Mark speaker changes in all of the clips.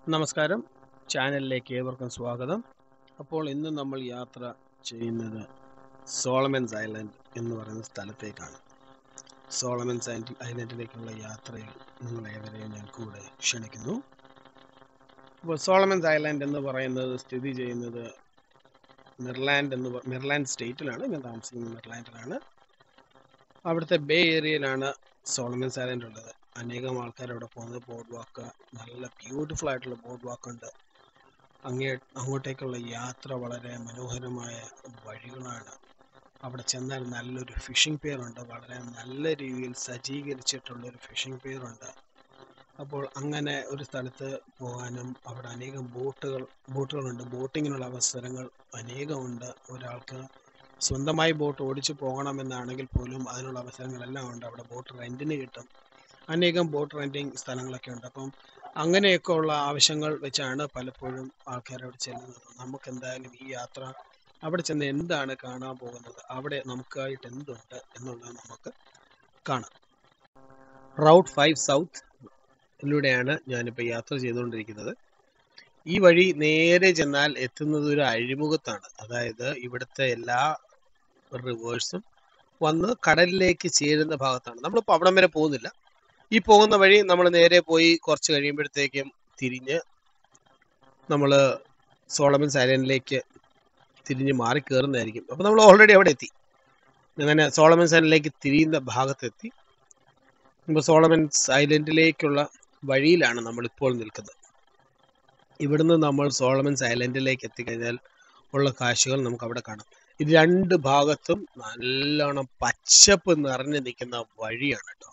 Speaker 1: നമസ്കാരം ചാനലിലേക്ക് ഏവർക്കും സ്വാഗതം അപ്പോൾ ഇന്ന് നമ്മൾ യാത്ര ചെയ്യുന്നത് സോളമൻസ് ഐലൻഡ് എന്ന് പറയുന്ന സ്ഥലത്തേക്കാണ് സോളമൻസ് ഐ- ഐലൻഡിലേക്കുള്ള യാത്രയിൽ നിങ്ങളേവരെയും ഞാൻ കൂടെ ക്ഷണിക്കുന്നു അപ്പോൾ സോളമൻസ് ഐലൻഡ് എന്ന് പറയുന്നത് സ്ഥിതി ചെയ്യുന്നത് മെർലാൻഡ് എന്ന് പ- മെർലാൻഡ് സ്റ്റേറ്റിലാണ് ഞാൻ താമസിക്കുന്നത് മെർലാൻഡിലാണ് അവിടുത്തെ ബേ ഏരിയയിലാണ് സോളമൻസ് ഐലൻഡ് ഉള്ളത് അനേകം ആൾക്കാർ അവിടെ പോകുന്നത് ബോർഡ് വാക്ക് നല്ല ബ്യൂട്ടിഫുൾ ആയിട്ടുള്ള ബോർഡ് വാക്ക് ഉണ്ട് അങ്ങേ അങ്ങോട്ടേക്കുള്ള യാത്ര വളരെ മനോഹരമായ വഴികളാണ് അവിടെ ചെന്നാൽ നല്ലൊരു ഫിഷിംഗ് പിയർ ഉണ്ട് വളരെ നല്ല രീതിയിൽ സജ്ജീകരിച്ചിട്ടുള്ള ഒരു ഫിഷിംഗ് പിയർ ഉണ്ട് അപ്പോൾ അങ്ങനെ ഒരു സ്ഥലത്ത് പോകാനും അവിടെ അനേകം ബോട്ടുകൾ ബോട്ടുകളുണ്ട് ബോട്ടിങ്ങിനുള്ള അവസരങ്ങൾ അനേകമുണ്ട് ഒരാൾക്ക് സ്വന്തമായി ബോട്ട് ഓടിച്ചു പോകണമെന്നാണെങ്കിൽ പോലും അതിനുള്ള അവസരങ്ങളെല്ലാം ഉണ്ട് അവിടെ ബോട്ട് റെന്റിന് കിട്ടും അനേകം ബോട്ട് റെന്റിങ് സ്ഥലങ്ങളൊക്കെ ഉണ്ട് അപ്പം അങ്ങനെയൊക്കെ ഉള്ള ആവശ്യങ്ങൾ വെച്ചാണ് പലപ്പോഴും ആൾക്കാർ അവിടെ ചെല്ലുന്നത് നമുക്ക് എന്തായാലും ഈ യാത്ര അവിടെ ചെന്ന് എന്താണ് കാണാൻ പോകുന്നത് അവിടെ നമുക്കായിട്ട് എന്തുണ്ട് എന്നുള്ളത് നമുക്ക് കാണാം റൗട്ട് ഫൈവ് സൗത്ത് ിലൂടെയാണ് ഞാനിപ്പോൾ യാത്ര ചെയ്തുകൊണ്ടിരിക്കുന്നത് ഈ വഴി നേരെ ചെന്നാൽ എത്തുന്നത് ഒരു അഴിമുഖത്താണ് അതായത് ഇവിടുത്തെ എല്ലാ റിവേഴ്സും വന്ന് കടലിലേക്ക് ചേരുന്ന ഭാഗത്താണ് നമ്മളിപ്പോൾ അവിടം വരെ പോകുന്നില്ല ഈ പോകുന്ന വഴി നമ്മൾ നേരെ പോയി കുറച്ച് കഴിയുമ്പോഴത്തേക്കും തിരിഞ്ഞ് നമ്മൾ സോളമൻസ് ഐലൻഡിലേക്ക് തിരിഞ്ഞ് മാറി കയറുന്നതായിരിക്കും അപ്പോൾ നമ്മൾ ഓൾറെഡി അവിടെ എത്തി അങ്ങനെ സോളമൻസ് ഐലൻഡിലേക്ക് തിരിയുന്ന ഭാഗത്തെത്തി ഇപ്പോൾ സോളമൻസ് ഐലൻഡിലേക്കുള്ള വഴിയിലാണ് നമ്മളിപ്പോൾ നിൽക്കുന്നത് ഇവിടുന്ന് നമ്മൾ സോളമൻസ് ഐലൻഡിലേക്ക് എത്തിക്കഴിഞ്ഞാൽ ഉള്ള കാഴ്ചകൾ നമുക്ക് അവിടെ കാണാം ഇത് രണ്ട് ഭാഗത്തും നല്ലോണം പച്ചപ്പ് നിറഞ്ഞു നിൽക്കുന്ന വഴിയാണ് കേട്ടോ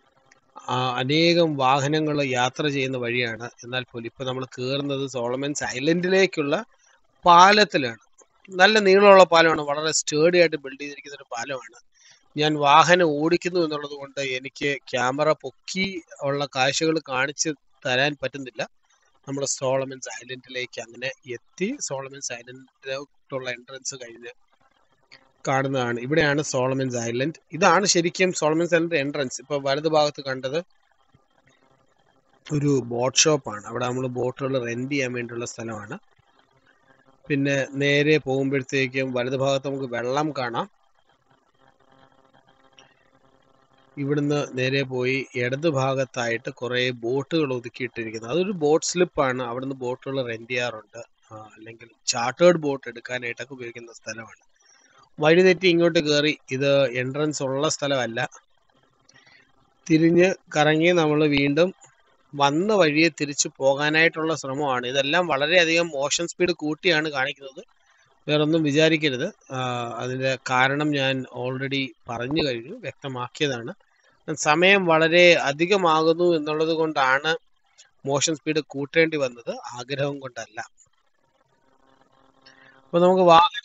Speaker 1: ആ, അനേകം വാഹനങ്ങൾ യാത്ര ചെയ്യുന്ന വഴിയാണ് എന്നാൽ പോലും ഇപ്പൊ നമ്മൾ കയറുന്നത് സോളമൻസ് ഐലൻഡിലേക്കുള്ള പാലത്തിലാണ് നല്ല നീളമുള്ള പാലമാണ് വളരെ സ്റ്റേഡി ആയിട്ട് ബിൽഡ് ചെയ്തിരിക്കുന്ന ഒരു പാലമാണ് ഞാൻ വാഹനം ഓടിക്കുന്നു എന്നുള്ളത് കൊണ്ട് എനിക്ക് ക്യാമറ പൊക്കി ഉള്ള കാഴ്ചകൾ കാണിച്ച് തരാൻ പറ്റുന്നില്ല നമ്മൾ സോളമൻസ് ഐലൻഡിലേക്ക് അങ്ങനെ എത്തി സോളമൻസ് ഐലൻഡിലോട്ടുള്ള എൻട്രൻസ് കഴിഞ്ഞ് കാണുന്നതാണ് ഇവിടെയാണ് സോളമൻസ് ഐലൻഡ് ഇതാണ് ശരിക്കും സോളമൻസ് ഐലൻഡ് എൻട്രൻസ് ഇപ്പൊ വലത് ഭാഗത്ത് കണ്ടത് ഒരു ബോട്ട് ഷോപ്പാണ് അവിടെ നമ്മൾ ബോട്ടുകൾ റെന്റ് ചെയ്യാൻ വേണ്ടിയുള്ള സ്ഥലമാണ് പിന്നെ നേരെ പോകുമ്പോഴത്തേക്കും വലത് ഭാഗത്ത് നമുക്ക് വെള്ളം കാണാം ഇവിടുന്ന് നേരെ പോയി ഇടത് ഭാഗത്തായിട്ട് കുറേ ബോട്ടുകൾ ഒതുക്കിയിട്ടിരിക്കുന്നത് അതൊരു ബോട്ട് സ്ലിപ്പാണ് അവിടുന്ന് ബോട്ടുകൾ റെന്റ് ചെയ്യാറുണ്ട് ആ, അല്ലെങ്കിൽ ചാർട്ടേഡ് ബോട്ട് എടുക്കാനായിട്ടൊക്കെ ഉപയോഗിക്കുന്ന സ്ഥലമാണ് വഴി തെറ്റി ഇങ്ങോട്ട് കയറി ഇത് എൻട്രൻസ് ഉള്ള സ്ഥലമല്ല തിരിഞ്ഞ് കറങ്ങി നമ്മൾ വീണ്ടും വന്ന വഴിയെ തിരിച്ചു പോകാനായിട്ടുള്ള ശ്രമമാണ് ഇതെല്ലാം വളരെയധികം മോഷൻ സ്പീഡ് കൂട്ടിയാണ് കാണിക്കുന്നത് വേറൊന്നും വിചാരിക്കരുത് ആ, അതിന്റെ കാരണം ഞാൻ ഓൾറെഡി പറഞ്ഞു കഴിഞ്ഞു വ്യക്തമാക്കിയതാണ് സമയം വളരെ അധികമാകുന്നു എന്നുള്ളത് കൊണ്ടാണ് മോഷൻ സ്പീഡ് കൂട്ടേണ്ടി വന്നത് ആഗ്രഹം കൊണ്ടല്ല അപ്പൊ നമുക്ക് വാഹനം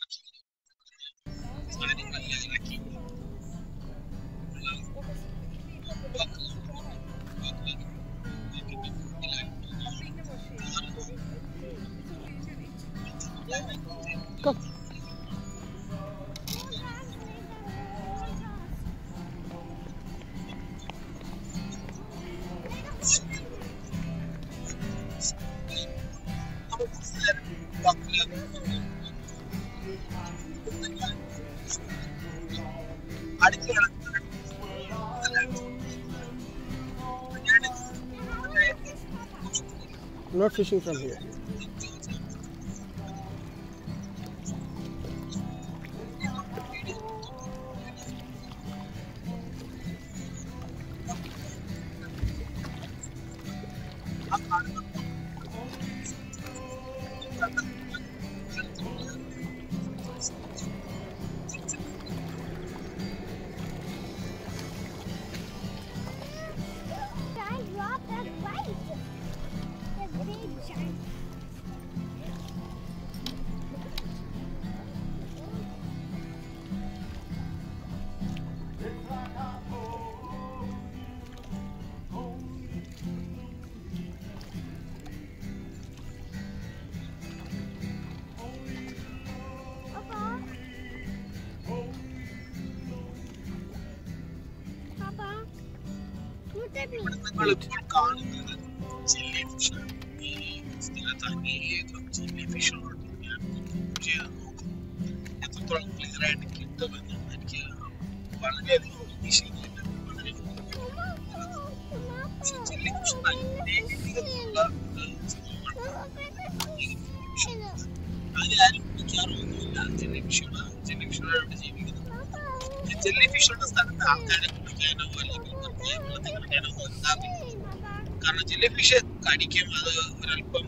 Speaker 1: അടിച്ചു
Speaker 2: Not fishing from here.
Speaker 3: Giant rock, that's right. The big giant. Papa. Papa. Look at me.
Speaker 1: നമ്മളിപ്പോൾ കാണുന്നത് ചില്ലി ഫിഷാണ് ഈ ഇതിനെ തങ്ങിയേക്കും ചെല്ലി ഫിഷുകളുണ്ട് ഞാൻ ചെയ്ത് നോക്കും എത്രത്തോളം ക്ലിയർ ആയിട്ട് കിട്ടുമെന്ന് എനിക്ക് വളരെയധികം പ്രതീക്ഷയില്ല വളരെ പക്ഷെ ചെല്ലി ഫിഷ് നല്ല രീതിയിലുള്ള ഒരു സംഭവമാണ് ഈ ഫിഷ് അതിലാരും പിടിക്കാറൊന്നുമില്ല ചെല്ലി ഫിഷുകൾ ചെല്ലി ഫിഷുകളായിട്ട് ജീവിക്കുന്നത് ജെല്ലി ഫിഷുള്ള സ്ഥലത്ത് ആൾക്കാരെ കുടിക്കാനോ അല്ലെങ്കിൽ വെറുതെ വെള്ളത്തിൽ കളിക്കാനോ ഒന്നും ഉണ്ടാവില്ല കാരണം ജെല്ലി ഫിഷ് കടിക്കും അത് ഒരല്പം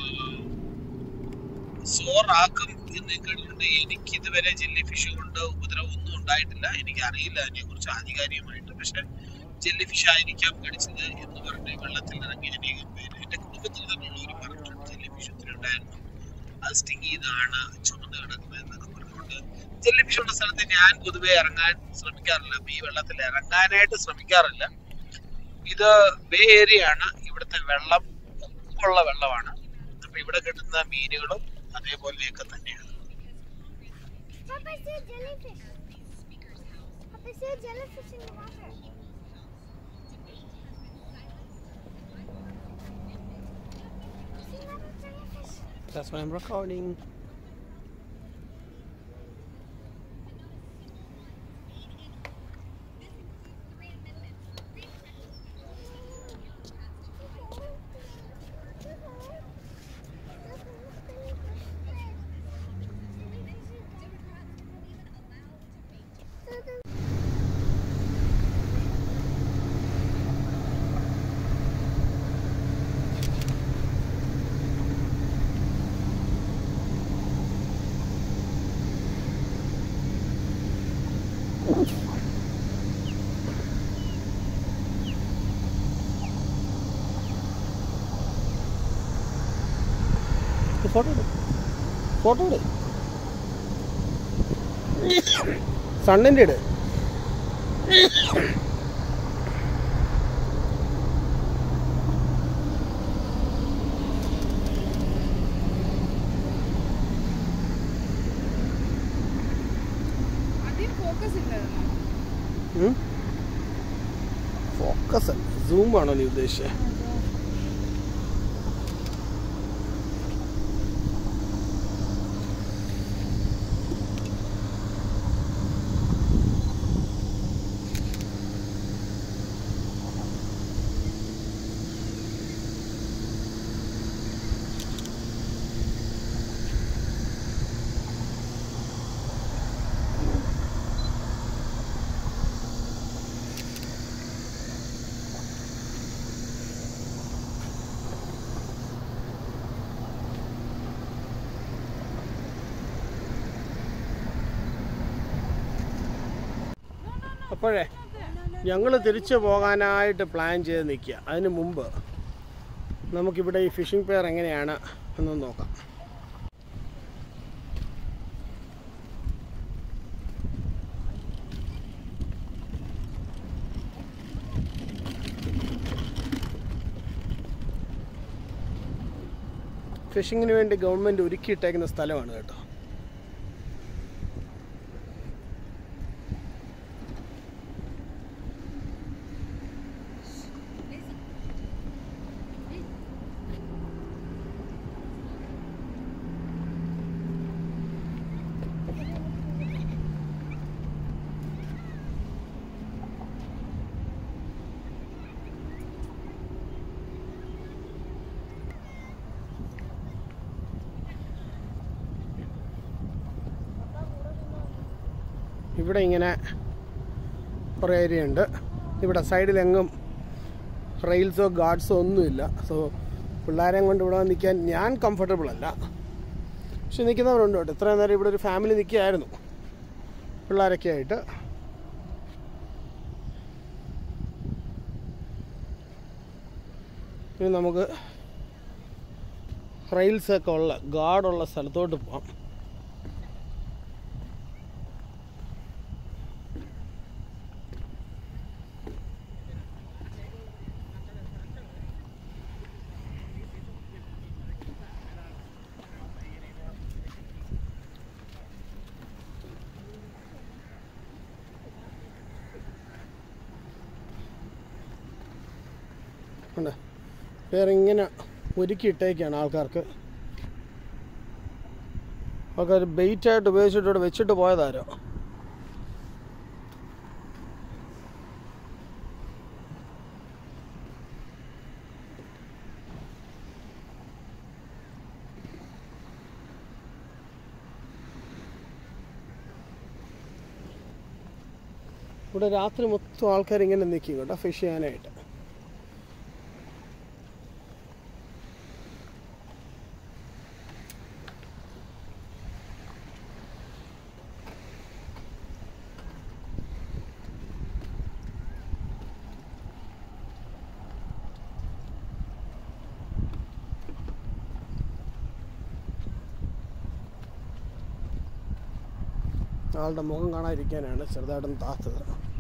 Speaker 1: സോറാക്കും എന്ന് കേട്ടിട്ടുണ്ട് എനിക്ക് ഇതുവരെ ജെല്ലി ഫിഷ് കൊണ്ട് ഉപദ്രവം ഒന്നും ഉണ്ടായിട്ടില്ല എനിക്ക് അറിയില്ല അതിനെ കുറിച്ച് ആധികാരികമായിട്ട് പക്ഷെ ജെല്ലി ഫിഷ് ആയിരിക്കാം കടിച്ചത് എന്ന് പറഞ്ഞ് വെള്ളത്തിൽ ഇറങ്ങി അനേകം പേര് എന്റെ കുടുംബത്തിൽ തന്നെയുള്ളവർ പറഞ്ഞു ജെല്ലി ഫിഷ് ഒത്തിരി ഉണ്ടായിരുന്നു അത് സ്റ്റിങ് ചെയ്താണ് ചുമന്ന് കിടക്കുന്നത് എന്നൊക്കെ പറഞ്ഞുകൊണ്ട് ജെല്ലി ഫിഷ് ഉള്ള സ്ഥലത്ത് ഞാൻ പൊതുവെ ഇറങ്ങാൻ ശ്രമിക്കാറില്ല ഈ വെള്ളത്തിൽ ഇറങ്ങാനായിട്ട് ശ്രമിക്കാറില്ല ഇത് ബേ ഏരിയ ആണ് ഇവിടുത്തെ വെള്ളം ഉപ്പുള്ള വെള്ളമാണ് അപ്പൊ ഇവിടെ കിട്ടുന്ന മീനുകളും അതേപോലെയൊക്കെ തന്നെയാണ്
Speaker 3: Papa, I see a jellyfish. Papa, I see a jellyfish in the water. See another jellyfish?
Speaker 1: That's why I'm recording. Photo photo ഇട് സണ്ണിൻ്റെ ഇട്
Speaker 2: അതിൽ ഫോക്കസ് ഇല്ലായിരുന്നു
Speaker 1: ഫോക്കസ് അല്ല സൂം ആണോ നീ ഉദ്ദേശിച്ചത് അപ്പോഴേ ഞങ്ങൾ തിരിച്ചു പോകാനായിട്ട് പ്ലാൻ ചെയ്ത് നിൽക്കുക അതിന് മുമ്പ് നമുക്കിവിടെ ഈ ഫിഷിംഗ് പെയർ എങ്ങനെയാണ് എന്ന് നോക്കാം ഫിഷിങ്ങിന് വേണ്ടി ഗവൺമെൻറ് ഒരുക്കിയിട്ടേക്കുന്ന സ്ഥലമാണ് കേട്ടോ ഇവിടെ ഇങ്ങനെ കുറേ ഏരിയ ഉണ്ട് ഇവിടെ സൈഡിലെങ്ങും റെയിൽസോ ഗാർഡ്സോ ഒന്നുമില്ല സോ പിള്ളേരെയും കൊണ്ട് ഇവിടെ നിൽക്കാൻ ഞാൻ കംഫർട്ടബിൾ അല്ല പക്ഷെ നിൽക്കുന്നവരുണ്ട് കേട്ടോ ഇത്രയും നേരം ഇവിടെ ഒരു ഫാമിലി നിൽക്കുകയായിരുന്നു പിള്ളേരൊക്കെ ആയിട്ട് ഇനി നമുക്ക് റെയിൽസൊക്കെ ഉള്ള ഗാർഡുള്ള സ്ഥലത്തോട്ട് പോവാം ഉണ്ട് വേറെ ഇങ്ങനെ ഒരുക്കിയിട്ടേക്കാണ് ആൾക്കാർക്ക് ആൾക്കാർ ബെയ്റ്റായിട്ട് ഉപയോഗിച്ചിട്ട് ഇവിടെ വെച്ചിട്ട് പോയതാരോ ഇവിടെ രാത്രി മൊത്തം ആൾക്കാർ ഇങ്ങനെ നിൽക്കും കേട്ടോ ഫിഷ് ചെയ്യാനായിട്ട് ആളുടെ മുഖം കാണാതിരിക്കാനാണ് ചെറുതായിട്ടൊന്ന് താത്തത്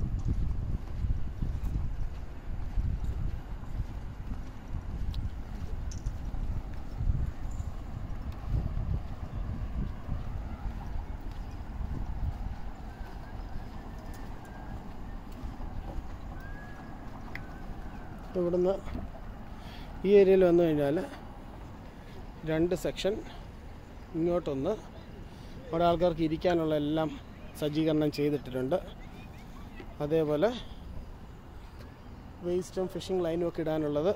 Speaker 1: ഇവിടുന്ന് ഈ ഏരിയയിൽ വന്നു കഴിഞ്ഞാൽ രണ്ട് സെക്ഷൻ ഇങ്ങോട്ടൊന്ന് അവിടെ ആൾക്കാർക്ക് ഇരിക്കാനുള്ള എല്ലാം സജ്ജീകരണം ചെയ്തിട്ടിട്ടുണ്ട് അതേപോലെ വേസ്റ്റും ഫിഷിംഗ് ലൈനും ഒക്കെ ഇടാനുള്ളത്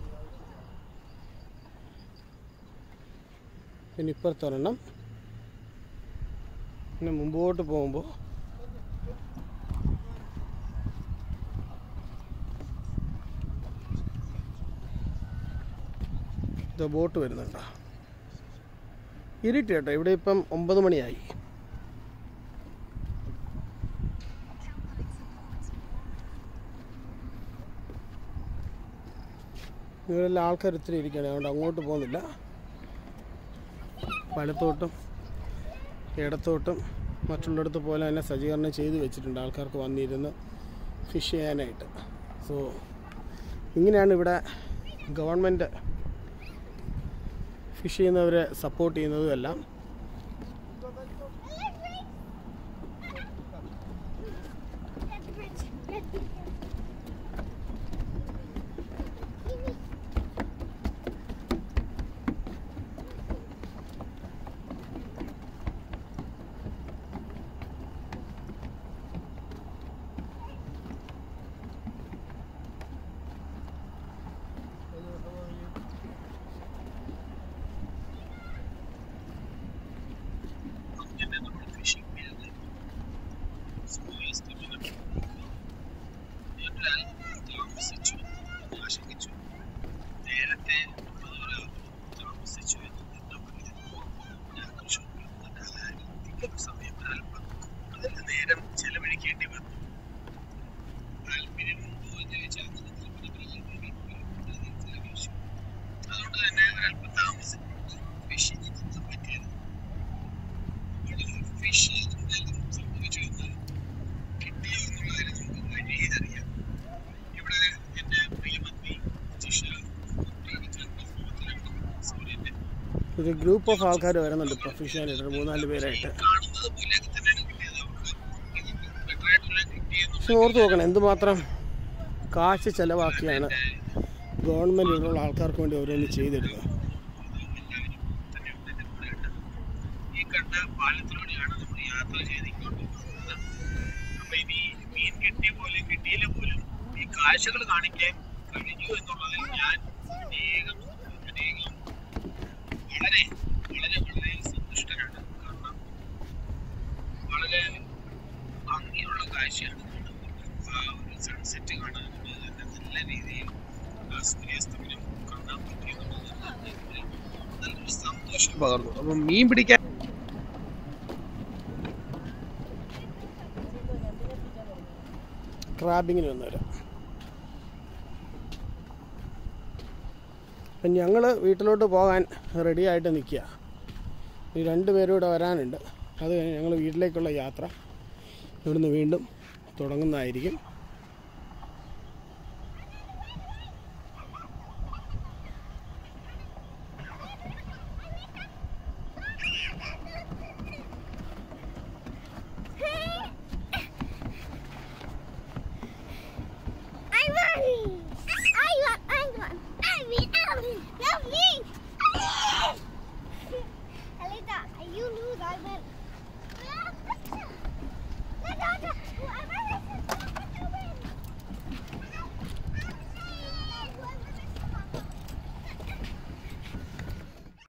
Speaker 1: പിന്നെ ഇപ്പുറത്തൊരെണ്ണം പിന്നെ മുമ്പോട്ട് പോകുമ്പോൾ ഇത് ബോട്ട് വരുന്നുണ്ടോ ഇരുട്ട് കേട്ടോ ഇവിടെ ഇപ്പം ഒമ്പത് മണിയായി ഇവിടെല്ലാം ആൾക്കാർ ഒത്തിരി ഇരിക്കുകയാണ് അതുകൊണ്ട് അങ്ങോട്ട് പോകുന്നില്ല വലത്തോട്ടും ഇടത്തോട്ടും മറ്റുള്ളിടത്ത് പോലെ തന്നെ സജ്ജീകരണം ചെയ്ത് വെച്ചിട്ടുണ്ട് ആൾക്കാർക്ക് വന്നിരുന്ന് ഫിഷ് ചെയ്യാനായിട്ട് സോ ഇങ്ങനെയാണ് ഇവിടെ ഗവൺമെൻറ് ഫിഷ് ചെയ്യുന്നവരെ സപ്പോർട്ട് ചെയ്യുന്നതും എല്ലാം
Speaker 3: Get the bridge. Get the
Speaker 1: നേരം ചെലവഴിക്കേണ്ടി വന്നു താല്പര്യം ഉണ്ടോ എന്ന് ചോദിച്ചാൽ അതുകൊണ്ട് തന്നെ ഒരല്പം താമസം ഫിഷ് പറ്റിയത് ഫിഷ് എന്തെങ്കിലും സംഭവിച്ചു എന്നാൽ കിട്ടിയോ എന്നുള്ളതിന് നമുക്ക് വഴിയേ അറിയാം ഇവിടെ എൻ്റെ പ്രിയമന്ത്രി ജിഷ സൂര്യൻ്റെ
Speaker 4: ഒരു ഗ്രൂപ്പ് ഓഫ് ആൾക്കാർ വരുന്നുണ്ട് ഇപ്പോൾ ഫിഷ് ചെയ്യാനായിട്ട് ഒരു മൂന്നാല് പേരായിട്ട്
Speaker 1: കാണുന്നത് പോലെയൊക്കെ തന്നെയാണ് കിട്ടിയത് അവർക്ക് ബെറ്റർ ആയിട്ടുള്ള കിട്ടിയെന്ന്
Speaker 4: പക്ഷെ ഓർത്ത് നോക്കണം എന്തുമാത്രം കാശ് ചെലവാക്കിയാണ് ഗവൺമെൻറ് ഇവിടെയുള്ള ആൾക്കാർക്ക് വേണ്ടി ഓരോന്ന് ചെയ്തിടുന്നത്
Speaker 1: ഈ കണ്ട പാലത്തിലൂടെയാണ് നമ്മൾ യാത്ര ചെയ്ത് ഇങ്ങോട്ട് പോകുന്നത് അപ്പൊ ഇനി മീൻ കിട്ടിയ പോലും കിട്ടിയില്ല പോലും ഈ കാഴ്ചകൾ കാണിക്കാൻ കഴിഞ്ഞു എന്നുള്ളതിൽ ഞാൻ അനേകം അനേകം വളരെ വളരെ വളരെ സന്തുഷ്ടനാണ് കാരണം വളരെ ഭംഗിയുള്ള കാഴ്ചയാണ് കാണുന്നത് ആ ഒരു സൺസെറ്റ് കാണാൻ തന്നെ നല്ല രീതിയിൽ ആ സൂര്യാസ്തമനം കാണാൻ പറ്റിയെന്നുള്ളത് നല്ലൊരു സന്തോഷം പകർന്നു അപ്പം മീൻ പിടിക്കാൻ
Speaker 4: ക്രാബിങ്ങിന് വന്നവർ അപ്പം ഞങ്ങൾ വീട്ടിലോട്ട് പോകാൻ റെഡി ആയിട്ട് നിൽക്കുക ഈ രണ്ട് പേരും ഇവിടെ വരാനുണ്ട് അത് കഴിഞ്ഞ് ഞങ്ങൾ വീട്ടിലേക്കുള്ള യാത്ര ഇവിടുന്ന് വീണ്ടും തുടങ്ങുന്നതായിരിക്കും
Speaker 3: I won! I won! I won! I win! I win! Love me! driver.